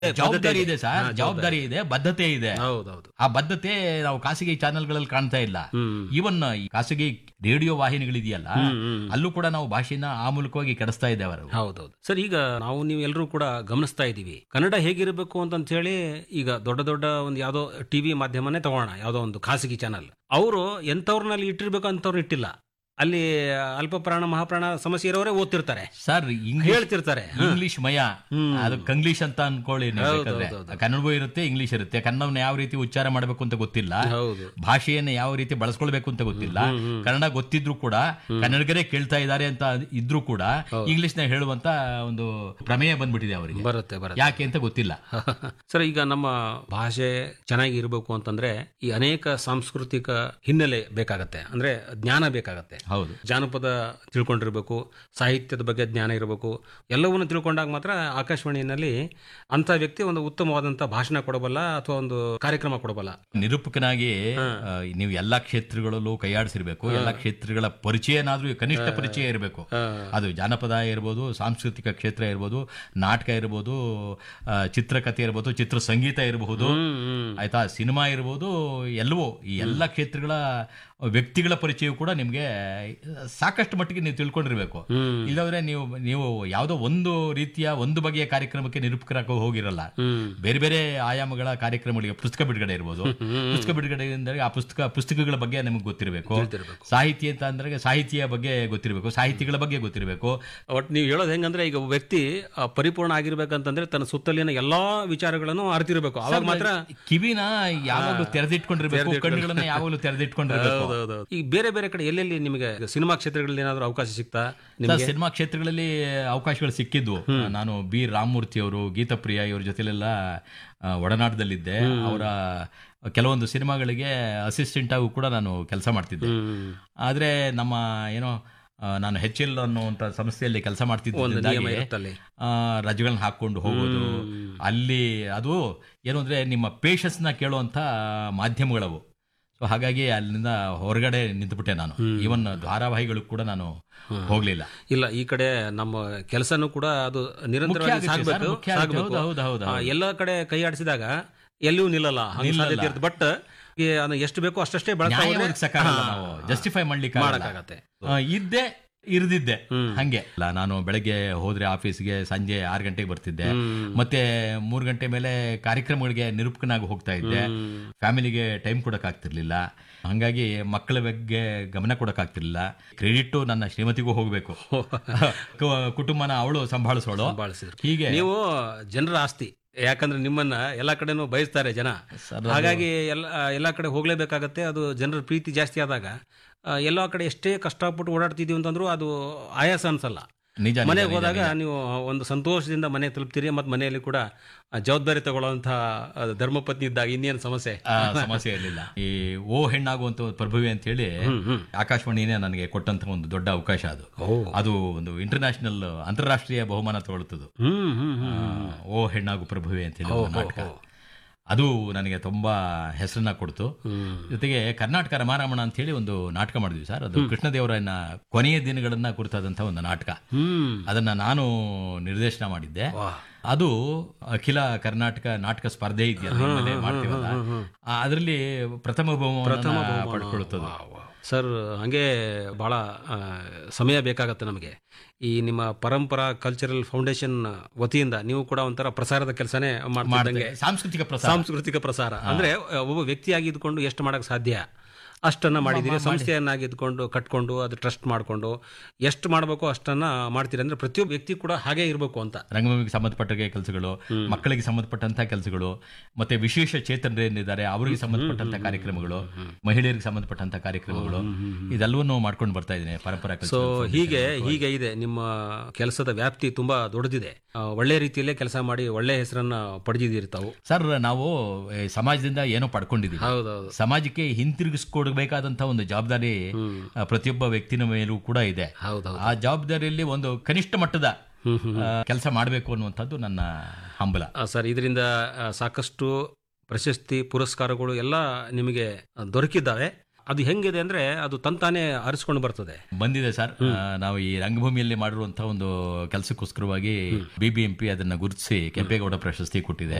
ಜವಾಬ್ದಾರಿ ಇದೆ ಹಾ, ಸರ್ ಜವಾಬ್ದಾರಿ ಇದೆ ಬದ್ಧತೆ ಇದೆ ಹೌದೌದು ಆ ಬದ್ಧತೆ ನಾವು ಖಾಸಗಿ ಚಾನೆಲ್ಗಳಲ್ಲಿ ಕಾಣ್ತಾ ಇಲ್ಲ ಹ್ಮ್ ಈವನ್ ಈ ಖಾಸಗಿ ರೇಡಿಯೋ ವಾಹಿನಿಗಳಿದೆಯಲ್ಲ ಹ್ಮ್, ಹ್ಮ್. ಅಲ್ಲೂ ಕೂಡ ನಾವು ಭಾಷೆನ ಆ ಮೂಲಕವಾಗಿ ಕೆಡಿಸ್ತಾ ಇದ್ದೇವೆ ಅವರು ಹೌದೌದು ಸರ್ ಈಗ ನಾವು ನೀವು ಎಲ್ಲರೂ ಕೂಡ ಗಮನಿಸ್ತಾ ಇದ್ದೀವಿ ಕನ್ನಡ ಹೇಗಿರಬೇಕು ಅಂತ ಹೇಳಿ ಈಗ ದೊಡ್ಡ ದೊಡ್ಡ ಒಂದು ಯಾವುದೋ ಟಿವಿ ಮಾಧ್ಯಮನೇ ತಗೋಣ ಯಾವುದೋ ಒಂದು ಖಾಸಗಿ ಚಾನಲ್ ಅವರು ಎಂಥವ್ರನ್ನಲ್ಲಿ ಇಟ್ಟಿರ್ಬೇಕು ಅಂತವ್ರು ಇಟ್ಟಿಲ್ಲ ಅಲ್ಲಿ ಅಲ್ಪ ಪ್ರಾಣ ಮಹಾಪ್ರಾಣ ಸಮಸ್ಯೆ ಇರೋರೇ ಓದ್ತಿರ್ತಾರೆ ಸರ್ ಇಂಗ್ಲಿಷ್ ಹೇಳ್ತಿರ್ತಾರೆ ಇಂಗ್ಲಿಷ್ ಮಯ ಅದು ಕಂಗ್ಲೀಷ್ ಅಂತ ಅನ್ಕೊಳ್ಳಿ ನೀವು ಹೌದು, ಬೇಕಾದ್ರೆ. ಹೌದು, ಹೌದು. ಕನ್ನಡವೂ ಇರುತ್ತೆ ಇಂಗ್ಲಿಷ್ ಇರುತ್ತೆ ಕನ್ನಡವನ್ನ ಯಾವ ರೀತಿ ಉಚ್ಚಾರ ಮಾಡಬೇಕು ಅಂತ ಗೊತ್ತಿಲ್ಲ ಹೌದು ಭಾಷೆಯನ್ನು ಯಾವ ರೀತಿ ಬಳಸ್ಕೊಳ್ಬೇಕು ಅಂತ ಗೊತ್ತಿಲ್ಲ ಕನ್ನಡ ಗೊತ್ತಿದ್ರು ಕೂಡ ಕನ್ನಡಿಗರೇ ಕೇಳ್ತಾ ಇದ್ದಾರೆ ಅಂತ ಇದ್ರೂ ಕೂಡ ಇಂಗ್ಲಿಷ್ ನ ಹೇಳುವಂತ ಒಂದು ಪ್ರಮೇಯ ಬಂದ್ಬಿಟ್ಟಿದೆ ಅವರಿಗೆ ಬರುತ್ತೆ ಬರುತ್ತೆ ಯಾಕೆ ಅಂತ ಗೊತ್ತಿಲ್ಲ ಸರ್ ಈಗ ನಮ್ಮ ಭಾಷೆ ಚೆನ್ನಾಗಿ ಇರಬೇಕು ಅಂತಂದ್ರೆ ಈ ಅನೇಕ ಸಾಂಸ್ಕೃತಿಕ ಹಿನ್ನೆಲೆ ಬೇಕಾಗತ್ತೆ ಅಂದ್ರೆ ಜ್ಞಾನ ಬೇಕಾಗತ್ತೆ ಹೌದು ಜಾನಪದ ತಿಳ್ಕೊಂಡಿರ್ಬೇಕು ಸಾಹಿತ್ಯದ ಬಗ್ಗೆ ಜ್ಞಾನ ಇರಬೇಕು ಎಲ್ಲವನ್ನು ತಿಳ್ಕೊಂಡಾಗ ಮಾತ್ರ ಆಕಾಶವಾಣಿಯಲ್ಲಿ ಅಂತ ವ್ಯಕ್ತಿ ಒಂದು ಉತ್ತಮವಾದಂತ ಭಾಷಣ ಕೊಡಬಲ್ಲ ಅಥವಾ ಒಂದು ಕಾರ್ಯಕ್ರಮ ಕೊಡಬಲ್ಲ ನಿರೂಪಕನಾಗಿ ಆ, ನೀವು ಎಲ್ಲಾ ಕ್ಷೇತ್ರಗಳಲ್ಲೂ ಕೈಯಾಡಿಸಿರ್ಬೇಕು ಎಲ್ಲಾ ಕ್ಷೇತ್ರಗಳ ಪರಿಚಯನಾದ್ರೂ ಕನಿಷ್ಠ ಪರಿಚಯ ಇರಬೇಕು ಅದು ಜಾನಪದ ಇರ್ಬೋದು ಸಾಂಸ್ಕೃತಿಕ ಕ್ಷೇತ್ರ ಇರ್ಬೋದು ನಾಟಕ ಇರ್ಬೋದು ಆ, ಚಿತ್ರಕಥೆ ಇರ್ಬೋದು ಚಿತ್ರ ಸಂಗೀತ ಇರಬಹುದು ಆಯ್ತಾ ಸಿನಿಮಾ ಇರ್ಬೋದು ಎಲ್ಲವೂ ಈ ಎಲ್ಲ ಕ್ಷೇತ್ರಗಳ ವ್ಯಕ್ತಿಗಳ ಪರಿಚಯ ಕೂಡ ನಿಮ್ಗೆ ಸಾಕಷ್ಟು ಮಟ್ಟಿಗೆ ನೀವು ತಿಳ್ಕೊಂಡಿರ್ಬೇಕು ಇಲ್ಲದ್ರೆ ನೀವು ನೀವು ಯಾವುದೋ ಒಂದು ರೀತಿಯ ಒಂದು ಬಗೆಯ ಕಾರ್ಯಕ್ರಮಕ್ಕೆ ನಿರೂಪಕರಾಗಿ ಹೋಗಿರಲ್ಲ ಬೇರೆ ಬೇರೆ ಆಯಾಮಗಳ ಕಾರ್ಯಕ್ರಮಗಳಿಗೆ ಪುಸ್ತಕ ಬಿಡುಗಡೆ ಇರ್ಬೋದು ಪುಸ್ತಕ ಬಿಡುಗಡೆ ಅಂದರೆ ಆ ಪುಸ್ತಕ ಪುಸ್ತಕಗಳ ಬಗ್ಗೆ ನಮಗೆ ಗೊತ್ತಿರಬೇಕು ಸಾಹಿತ್ಯ ಅಂತ ಅಂದ್ರೆ ಸಾಹಿತ್ಯ ಬಗ್ಗೆ ಗೊತ್ತಿರಬೇಕು ಸಾಹಿತಿಗಳ ಬಗ್ಗೆ ಗೊತ್ತಿರಬೇಕು ಒಟ್ಟು ನೀವು ಹೇಳೋದು ಹೆಂಗಂದ್ರೆ ಈಗ ಒಬ್ಬ ವ್ಯಕ್ತಿ ಆ, ಪರಿಪೂರ್ಣ ಆಗಿರ್ಬೇಕಂತಂದ್ರೆ ತನ್ನ ಸುತ್ತಲಿನ ಎಲ್ಲಾ ವಿಚಾರಗಳನ್ನು ಅರಿತಿರ್ಬೇಕು ಅವಾಗ ಮಾತ್ರ ಕಿವಿನ ಯಾವಾಗಲೂ ತೆರೆದಿಟ್ಕೊಂಡಿರ್ಬೇಕು ಕಣ್ಣುಗಳನ್ನ ಯಾವಾಗಲೂ ತೆರೆದಿಟ್ಕೊಂಡಿರ್ಬೇಕು ಈಗ ಬೇರೆ ಬೇರೆ ಕಡೆ ಎಲ್ಲೆಲ್ಲಿ ನಿಮಗೆ ಸಿನಿಮಾ ಕ್ಷೇತ್ರಗಳಲ್ಲಿ ಏನಾದ್ರು ಅವಕಾಶ ಸಿಗ್ತಾ ಸರ್, ಸಿನಿಮಾ ಕ್ಷೇತ್ರಗಳಲ್ಲಿ ಅವಕಾಶಗಳು ಸಿಕ್ಕಿದ್ವು ನಾನು ಬಿ ರಾಮಮೂರ್ತಿ ಅವರು ಗೀತಪ್ರಿಯ ಇವ್ರ ಜೊತೆಲೆಲ್ಲ ಆ, ಒಡನಾಟದಲ್ಲಿದ್ದೆ ಅವರ ಕೆಲವೊಂದು ಸಿನಿಮಾಗಳಿಗೆ ಅಸಿಸ್ಟೆಂಟ್ ಆಗೂ ಕೂಡ ನಾನು ಕೆಲಸ ಮಾಡ್ತಿದ್ದೆ ಆದ್ರೆ ನಮ್ಮ ಏನೋ ಆ, ನಾನು ಹೆಚ್ ಎಲ್ ಅನ್ನುವಂಥ ಸಂಸ್ಥೆಯಲ್ಲಿ ಕೆಲಸ ಮಾಡ್ತಿದ್ದಾಗಿ ಇರುತ್ತಲ್ಲಿ. ರಜೆಗಳನ್ನ ಹಾಕೊಂಡು ಹೋಗೋದು ಅಲ್ಲಿ ಅದು ಏನು ಅಂದ್ರೆ ನಿಮ್ಮ ಪೇಷನ್ಸ್ನ ಕೇಳುವಂಥ ಮಾಧ್ಯಮಗಳವು ಸೊ ಹಾಗಾಗಿ ಅಲ್ಲಿಂದ ಹೊರಗಡೆ ನಿಂತುಬಿಟ್ಟೆ ನಾನು ಈವನ್ ಧಾರಾವಾಹಿಗಳು ಕೂಡ ನಾನು ಹೋಗ್ಲಿಲ್ಲ ಇಲ್ಲ ಈ ಕಡೆ ನಮ್ಮ ಕೆಲಸನೂ ಕೂಡ ಅದು ನಿರಂತರವಾಗಿ ಆಗುತ್ತೆ ಸರ್, ಸಾಗಬೇಕು ಮುಖ್ಯ ಆಗುತ್ತೆ. ಹೌದು, ಹೌದು, ಹೌದು, ಹೌದು. ಎಲ್ಲ ಕಡೆ ಕೈ ಆಡಿಸಿದಾಗ ಎಲ್ಲಿಯೂ ನಿಲ್ಲಲ್ಲ ಹಂಗೆ ಸಾಧ್ಯತೆ ಇರುತ್ತೆ ಬಟ್ ಎಷ್ಟು ಬೇಕೋ ಅಷ್ಟಷ್ಟೇ ಬಳಸ್ತಾ ನ್ಯಾಯ ಹೋದ್ರೆ ಒದಗಿಸಕ್ಕಾಗಲ್ಲ ನಾವು ಜಸ್ಟಿಫೈ ಮಾಡ್ಲಿಕ್ಕೆ ಮಾಡಕ್ಕಾಗತ್ತೆ. ಆ, ಇದ್ದೆ ಇರ್ದಿದ್ದೆ ಹಂಗೆ ಅಲ್ಲ ನಾನು ಬೆಳಗ್ಗೆ ಹೋದ್ರೆ ಆಫೀಸ್ಗೆ ಸಂಜೆ ಆರು ಗಂಟೆಗೆ ಬರ್ತಿದ್ದೆ ಮತ್ತೆ ಮೂರು ಗಂಟೆ ಮೇಲೆ ಕಾರ್ಯಕ್ರಮಗಳಿಗೆ ನಿರೂಪಕನಾಗಿ ಹೋಗ್ತಾ ಇದ್ದೆ ಫ್ಯಾಮಿಲಿಗೆ ಟೈಮ್ ಕೊಡಕ್ ಆಗ್ತಿರ್ಲಿಲ್ಲ ಹಂಗಾಗಿ ಮಕ್ಕಳ ಬಗ್ಗೆ ಗಮನ ಕೊಡಕ್ ಆಗ್ತಿರ್ಲಿಲ್ಲ ಕ್ರೆಡಿಟ್ ನನ್ನ ಶ್ರೀಮತಿಗೂ ಹೋಗ್ಬೇಕು ಕು- ಕುಟುಂಬನ ಅವಳು ಸಂಭಾಳಿಸೋಳು ಬಾಳಿಸಿದ್ರು ಹೀಗೆ ನೀವು ಜನರ ಆಸ್ತಿ ಯಾಕಂದ್ರೆ ನಿಮ್ಮನ್ನ ಎಲ್ಲಾ ಕಡೆನೂ ಬಯಸ್ತಾರೆ ಜನ ಹಾಗಾಗಿ ಎಲ್ಲ ಎಲ್ಲಾ ಕಡೆ ಹೋಗ್ಲೇಬೇಕಾಗತ್ತೆ ಅದು ಜನರ ಪ್ರೀತಿ ಜಾಸ್ತಿ ಆದಾಗ ಆ, ಎಲ್ಲಾ ಕಡೆ ಎಷ್ಟೇ ಕಷ್ಟಪಟ್ಟು ಓಡಾಡ್ತಿದೀವಿ ಅಂತಂದ್ರೂ ಅದು ಆಯಾಸ ಅನ್ಸಲ್ಲ ನಿಜ ನಿಜ, ಮನೆಗೆ ನಿಜ, ಹೋದಾಗ ನಿಜ. ನೀವು ಒಂದು ಸಂತೋಷದಿಂದ ಮನೆ ತಲುಪ್ತೀರಿ ಮತ್ತು ಮನೆಯಲ್ಲಿ ಕೂಡ ಆ, ಜವಾಬ್ದಾರಿ ತಗೊಳ್ಳುವಂತ ಧರ್ಮಪತ್ನಿ ಇದ್ದಾಗ ಇನ್ನೇನು ಸಮಸ್ಯೆ ಆ, ಸಮಸ್ಯೆ ಇರಲಿಲ್ಲ ಈ ಓ ಹೆಣ್ಣಾಗುವಂತ ಒಂದು ಪ್ರಭುವೆ ಅಂತ ಹೇಳಿ ಆಕಾಶವಾಣಿನೇ ನನಗೆ ಕೊಟ್ಟಂತ ಒಂದು ದೊಡ್ಡ ಅವಕಾಶ ಅದು ಅದು ಒಂದು ಇಂಟರ್ನ್ಯಾಷನಲ್ ಅಂತಾರಾಷ್ಟ್ರೀಯ ಬಹುಮಾನ ತಗೊಳ್ತದ್ದು ಹ್ಮ್ ಹ್ಮ್ ಆ, ಓ ಹೆಣ್ಣಾಗು ಪ್ರಭುವೆ ಅಂತ ಹೇಳಿ ಒಂದು ನಾಟಕ ಅದು ನನಗೆ ತುಂಬಾ ಹೆಸರನ್ನ ಕೊಡ್ತು ಜೊತೆಗೆ ಕರ್ನಾಟಕ ರಮಾರಮಣ ಅಂತ ಹೇಳಿ ಒಂದು ನಾಟಕ ಮಾಡಿದ್ವಿ ಸರ್ ಅದು ಕೃಷ್ಣದೇವರಾಯನ ಕೊನೆಯ ದಿನಗಳನ್ನ ಕುರಿತಾದಂತಹ ಒಂದು ನಾಟಕ ಹ್ಮ್ ಅದನ್ನ ನಾನು ನಿರ್ದೇಶನ ಮಾಡಿದ್ದೆ ಅದು ಅಖಿಲ ಕರ್ನಾಟಕ ನಾಟಕ ಸ್ಪರ್ಧೆ ಇದೆಯಲ್ಲ ನಿಮ್ಮಲ್ಲಿ ಮಾಡ್ತೀವಲ್ಲ ಅದರಲ್ಲಿ ಪ್ರಥಮ ಬಹುಮಾನ ಪಡ್ಕೊಳ್ತದೆ ಸರ್ ಹಂಗೆ ಬಹಳ ಆ, ಸಮಯ ಬೇಕಾಗತ್ತೆ ನಮಗೆ ಈ ನಿಮ್ಮ ಪರಂಪರಾ ಕಲ್ಚರಲ್ ಫೌಂಡೇಶನ್ ವತಿಯಿಂದ ನೀವು ಕೂಡ ಒಂಥರ ಪ್ರಸಾರದ ಕೆಲಸನೇ ಮಾಡ್ತಿದ್ದಂಗೆ ಸಾಂಸ್ಕೃತಿಕ ಪ್ರಸಾರ ಸಾಂಸ್ಕೃತಿಕ ಪ್ರಸಾರ ಅಂದ್ರೆ ಒಬ್ಬ ವ್ಯಕ್ತಿಯಾಗಿ ಇದ್ಕೊಂಡು ಎಷ್ಟು ಮಾಡಕ್ ಸಾಧ್ಯ ಅಷ್ಟನ್ನ ಮಾಡಿದ್ದೀರಿ ಸಂಸ್ಥೆಯನ್ನಾಗಿ ಇದ್ಕೊಂಡು ಕಟ್ಕೊಂಡು ಅದು ಟ್ರಸ್ಟ್ ಮಾಡ್ಕೊಂಡು ಎಷ್ಟು ಮಾಡಬೇಕು ಅಷ್ಟನ್ನ ಮಾಡ್ತೀರಿ ಅಂದ್ರೆ ಪ್ರತಿಯೊಬ್ಬ ವ್ಯಕ್ತಿ ಕೂಡ ಹಾಗೆ ಇರಬೇಕು ಅಂತ ರಂಗಭೂಮಿಗೆ ಸಂಬಂಧಪಟ್ಟ ಕೆಲಸಗಳು ಮಕ್ಕಳಿಗೆ ಸಂಬಂಧಪಟ್ಟಂತ ಕೆಲಸಗಳು ಮತ್ತೆ ವಿಶೇಷ ಚೇತನರು ಏನಿದ್ದಾರೆ ಅವರಿಗೆ ಸಂಬಂಧಪಟ್ಟಂತ ಕಾರ್ಯಕ್ರಮಗಳು ಮಹಿಳೆಯರಿಗೆ ಸಂಬಂಧಪಟ್ಟಂತ ಕಾರ್ಯಕ್ರಮಗಳು ಇದೆಲ್ಲವನ್ನು ಮಾಡ್ಕೊಂಡು ಬರ್ತಾ ಇದ್ದೀನಿ ಪರಂಪರಾ ಸೊ cultural ಹೀಗೆ ಹೀಗೆ ಇದೆ ನಿಮ್ಮ ಕೆಲಸದ ವ್ಯಾಪ್ತಿ ತುಂಬಾ ದೊಡ್ಡದಿದೆ ಆ, ಒಳ್ಳೆ ರೀತಿಯಲ್ಲೇ ಕೆಲಸ ಮಾಡಿ ಒಳ್ಳೆ ಹೆಸರನ್ನ ಪಡೆದಿದ್ದೀರಿ ತಾವು ಸರ್ ನಾವು ಈ ಸಮಾಜದಿಂದ ಏನೋ ಪಡ್ಕೊಂಡಿದ್ದೀವಿ ಹೌದೌದು ಸಮಾಜಕ್ಕೆ ಹಿಂತಿರುಗಿಸ್ಕೊಡ್ಬೇಕಾದಂತ ಒಂದು ಜವಾಬ್ದಾರಿ ಆ, ಪ್ರತಿಯೊಬ್ಬ ವ್ಯಕ್ತಿನ ಮೇಲೂ ಕೂಡ ಇದೆ ಹೌದೌದು ಆ ಜವಾಬ್ದಾರಿಯಲ್ಲಿ ಒಂದು ಕನಿಷ್ಠ ಮಟ್ಟದ ಕೆಲಸ ಮಾಡಬೇಕು ಅನ್ನುವಂಥದ್ದು ನನ್ನ ಹಂಬಲ ಆ, ಸರ್ ಇದರಿಂದ ಆ, ಸಾಕಷ್ಟು ಪ್ರಶಸ್ತಿ ಪುರಸ್ಕಾರಗಳು ಎಲ್ಲ ನಿಮಗೆ ದೊರಕಿದ್ದಾವೆ ಅದು ಹೆಂಗಿದೆ ಅಂದ್ರೆ ಅದು ತಂತಾನೆ ಅರಿಸ್ಕೊಂಡು ಬರ್ತದೆ ಬಂದಿದೆ ಸರ್ ಆ, ನಾವು ಈ ರಂಗಭೂಮಿಯಲ್ಲಿ ಮಾಡಿರುವಂತಹ ಒಂದು ಕೆಲಸಕ್ಕೋಸ್ಕರವಾಗಿ ಬಿಬಿಎಂಪಿ ಅದನ್ನ ಗುರುತಿಸಿ ಕೆಂಪೇಗೌಡ ಪ್ರಶಸ್ತಿ ಕೊಟ್ಟಿದೆ